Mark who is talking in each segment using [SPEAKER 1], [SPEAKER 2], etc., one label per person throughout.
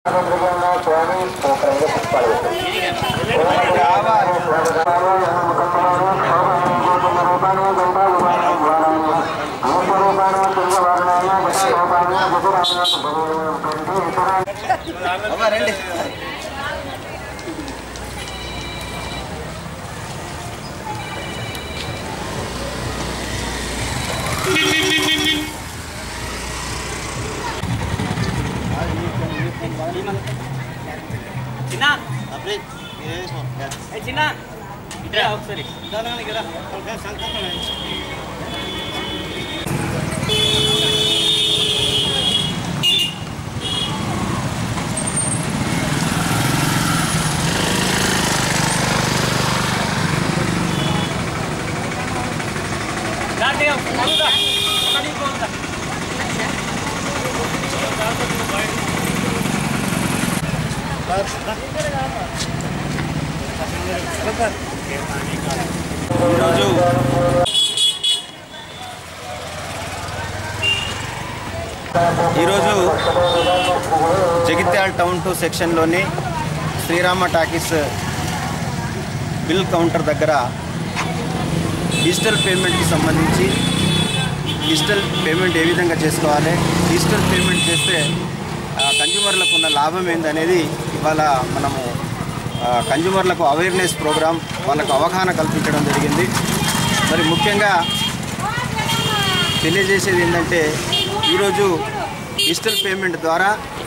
[SPEAKER 1] చిన్న ఏ చిన్న ఇట్లా ఒకసారి దాంట్లో పోతుందా? ఒకటి పోతుందా?
[SPEAKER 2] ఈరోజు ఈరోజు జగిత్యాల టౌన్ టూ సెక్షన్లోని శ్రీరామ టాకీస్ బిల్ కౌంటర్ దగ్గర డిజిటల్ పేమెంట్కి సంబంధించి డిజిటల్ పేమెంట్ ఏ విధంగా చేసుకోవాలి డిజిటల్ పేమెంట్ చేస్తే ఆ, కన్జ్యూమర్లకు ఉన్న లాభం ఏందనేది ఇవాళ మనము ఆ, కన్జ్యూమర్లకు అవేర్నెస్ ప్రోగ్రామ్ వాళ్ళకు అవగాహన కల్పించడం జరిగింది మరి ముఖ్యంగా తెలియజేసేది ఏంటంటే ఈరోజు డిజిటల్ పేమెంట్ ద్వారా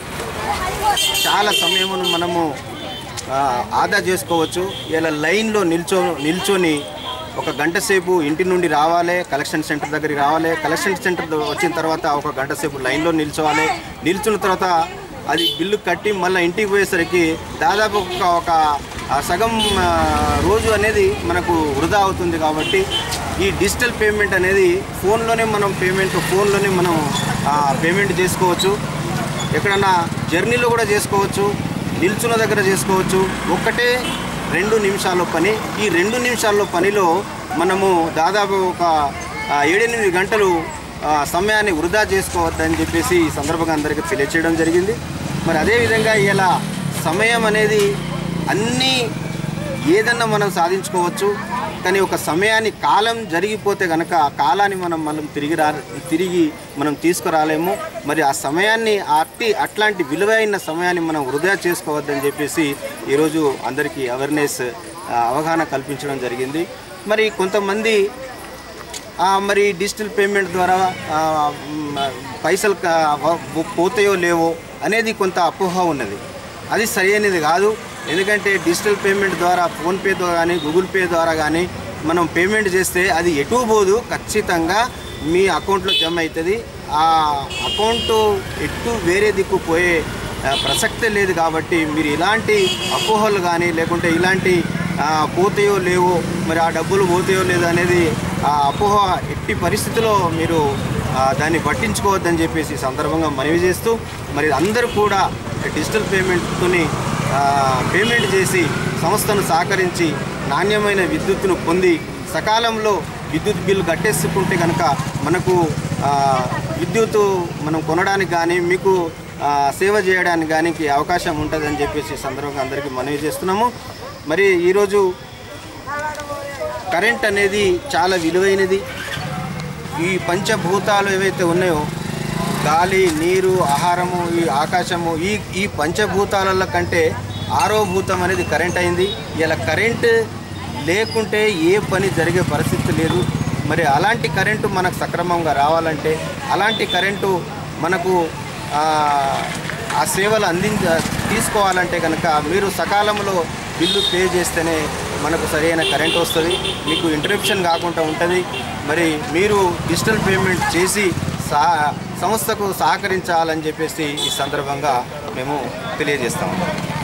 [SPEAKER 2] చాలా సమయమును మనము ఆ, ఆదా చేసుకోవచ్చు ఇలా లైన్లో నిల్చో నిల్చొని ఒక గంట సేపు ఇంటి నుండి రావాలి కలెక్షన్ సెంటర్ దగ్గరికి రావాలి కలెక్షన్ సెంటర్ వచ్చిన తర్వాత ఒక గంట సేపు లైన్లో నిల్చోవాలి నిల్చున్న తర్వాత అది బిల్లు కట్టి మళ్ళీ ఇంటికి పోయేసరికి దాదాపు ఒక ఒక ఆ, సగం ఆ, రోజు అనేది మనకు వృధా అవుతుంది కాబట్టి ఈ డిజిటల్ పేమెంట్ అనేది ఫోన్లోనే మనం పేమెంట్ ఫోన్లోనే మనం ఆ, పేమెంట్ చేసుకోవచ్చు ఎక్కడన్నా జర్నీలో కూడా చేసుకోవచ్చు నిల్చున్న దగ్గర చేసుకోవచ్చు ఒక్కటే రెండు నిమిషాల్లో పని ఈ రెండు నిమిషాల్లో పనిలో మనము దాదాపు ఒక ఆ, ఏడెనిమిది గంటలు ఆ, సమయాన్ని వృధా చేసుకోవద్దని చెప్పేసి ఈ సందర్భంగా అందరికీ తెలియచేయడం జరిగింది మరి అదేవిధంగా ఇలా సమయం అనేది అన్నీ ఏదన్నా మనం సాధించుకోవచ్చు కానీ ఒక సమయాన్ని కాలం జరిగిపోతే కనుక ఆ కాలాన్ని మనం మనం తిరిగి రా తిరిగి మనం తీసుకురాలేము మరి ఆ సమయాన్ని అట్టి అట్లాంటి విలువైన సమయాన్ని మనం వృధా చేసుకోవద్దని చెప్పేసి ఈరోజు అందరికీ అవేర్నెస్ ఆ, అవగాహన కల్పించడం జరిగింది మరి కొంతమంది ఆ, మరి డిజిటల్ పేమెంట్ ద్వారా ఆ, మ్, పైసలు క- వ- పోతాయో లేవో అనేది కొంత అపోహ ఉన్నది అది సరైనది కాదు ఎందుకంటే డిజిటల్ పేమెంట్ ద్వారా ఫోన్పే ద్వారా కానీ గూగుల్ పే ద్వారా కానీ మనం పేమెంట్ చేస్తే అది ఎటు పోదు ఖచ్చితంగా మీ అకౌంట్లో జమ అవుతుంది ఆ అకౌంట్ ఎటు వేరే దిక్కు పోయే ఆ, ప్రసక్తే లేదు కాబట్టి మీరు ఇలాంటి అపోహలు కానీ లేకుంటే ఇలాంటి ఆ, పోతాయో లేవో మరి ఆ డబ్బులు పోతాయో లేదో అనేది ఆ అపోహ ఎట్టి పరిస్థితిలో మీరు ఆ, దాన్ని పట్టించుకోవద్దని చెప్పేసి ఈ సందర్భంగా మనవి చేస్తూ మరి అందరూ కూడా డిజిటల్ పేమెంట్తోని పేమెంట్ చేసి సంస్థను సహకరించి నాణ్యమైన విద్యుత్తును పొంది సకాలంలో విద్యుత్ బిల్లు కట్టేసుకుంటే కనుక మనకు ఆ, విద్యుత్ మనం కొనడానికి కానీ మీకు ఆ, సేవ చేయడానికి కానీ అవకాశం ఉంటుందని చెప్పేసి ఈ సందర్భంగా అందరికీ మనవి చేస్తున్నాము మరి ఈరోజు కరెంట్ అనేది చాలా విలువైనది ఈ పంచభూతాలు ఏవైతే ఉన్నాయో గాలి నీరు ఆహారము ఈ ఆకాశము ఈ ఈ పంచభూతాల కంటే ఆరో భూతం అనేది కరెంట్ అయింది ఇలా కరెంట్ లేకుంటే ఏ పని జరిగే పరిస్థితి లేదు మరి అలాంటి కరెంటు మనకు సక్రమంగా రావాలంటే అలాంటి కరెంటు మనకు ఆ, ఆ సేవలు అందించ తీసుకోవాలంటే కనుక మీరు సకాలంలో బిల్లు పే చేస్తేనే మనకు సరైన కరెంట్ వస్తుంది మీకు ఇంటరప్షన్ కాకుండా ఉంటుంది మరి మీరు డిజిటల్ పేమెంట్ చేసి సా సంస్థకు సహకరించాలని చెప్పేసి ఈ సందర్భంగా మేము తెలియజేస్తాము